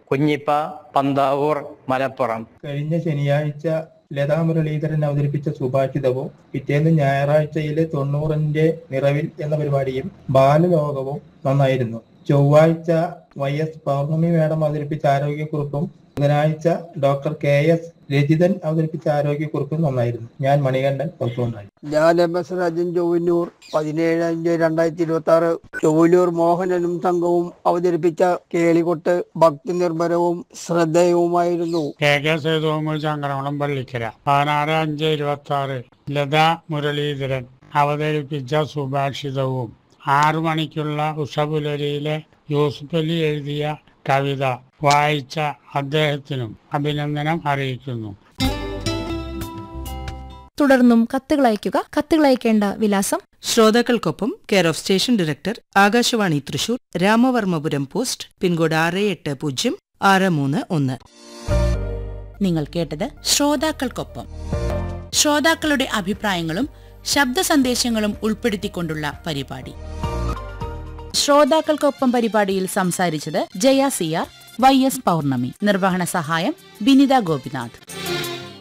കുഞ്ഞിപ്പ പന്താവൂർ മലപ്പുറം കഴിഞ്ഞ ശനിയാഴ്ച ലതാ മുരളീധരൻ അവതരിപ്പിച്ച സുഭാഷിതവും പിറ്റേന്ന് ഞായറാഴ്ചയിലെ തൊണ്ണൂറിന്റെ നിറവിൽ എന്ന പരിപാടിയും ബാലലോകവും നന്നായിരുന്നു ചൊവ്വാഴ്ച വൈ എസ് പൗർണമി മേഡം അവതരിപ്പിച്ച ആരോഗ്യക്കുറിപ്പും ബുധനാഴ്ച ഡോക്ടർ കെ എസ് രജിതൻ അവതരിപ്പിച്ച ആരോഗ്യക്കുറിപ്പും നന്നായിരുന്നു ഞാൻ മണികണ്ഠൻ പുറത്തുകൊണ്ടായി ഞാൻ എം എസ് രാജൻ ചൊവ്വന്നൂർ പതിനേഴ് അഞ്ച് രണ്ടായിരത്തി ഇരുപത്തി ആറ് ചൊവ്വന്നൂർ മോഹനനും സംഘവും അവതരിപ്പിച്ച കേളികൊട്ട് ഭക്തി നിർഭരവും ശ്രദ്ധേയവുമായിരുന്നു കെ കെ സേതുവമ്മ ചങ്കരകുളം പള്ളിക്കര പതിനാറ് അഞ്ച് ഇരുപത്തി ആറ് ലത മുരളീധരൻ അവതരിപ്പിച്ച സുഭാഷിതവും ആറു മണിക്കുള്ള ഉഷപുലരിയിലെ യൂസുഫ് അലി എഴുതിയ കവിത വായിച്ച അദ്ദേഹത്തിനും അഭിനന്ദനം അറിയിക്കുന്നു തുടർന്നും കത്തുകൾ അയയ്ക്കുക കത്തുകൾ അയക്കേണ്ട വിലാസം ശ്രോതാക്കൾക്കൊപ്പം care of station director Akashvani Thrissur Ramavarmapuram post pincode ആറ് എട്ട് പൂജ്യം ആറ് മൂന്ന് ഒന്ന് നിങ്ങൾ കേട്ടത് ശ്രോതാക്കൾക്കൊപ്പം ശ്രോതാക്കളുടെ അഭിപ്രായങ്ങളും ശബ്ദ സന്ദേശങ്ങളും ഉൾപ്പെടുത്തിക്കൊണ്ടുള്ള പരിപാടി ശ്രോതാക്കൾക്കൊപ്പം പരിപാടിയിൽ സംസാരിച്ചത് ജയ സിയാർ വൈ എസ് പൗർണമി നിർവഹണ സഹായം ബിനിത ഗോപിനാഥ്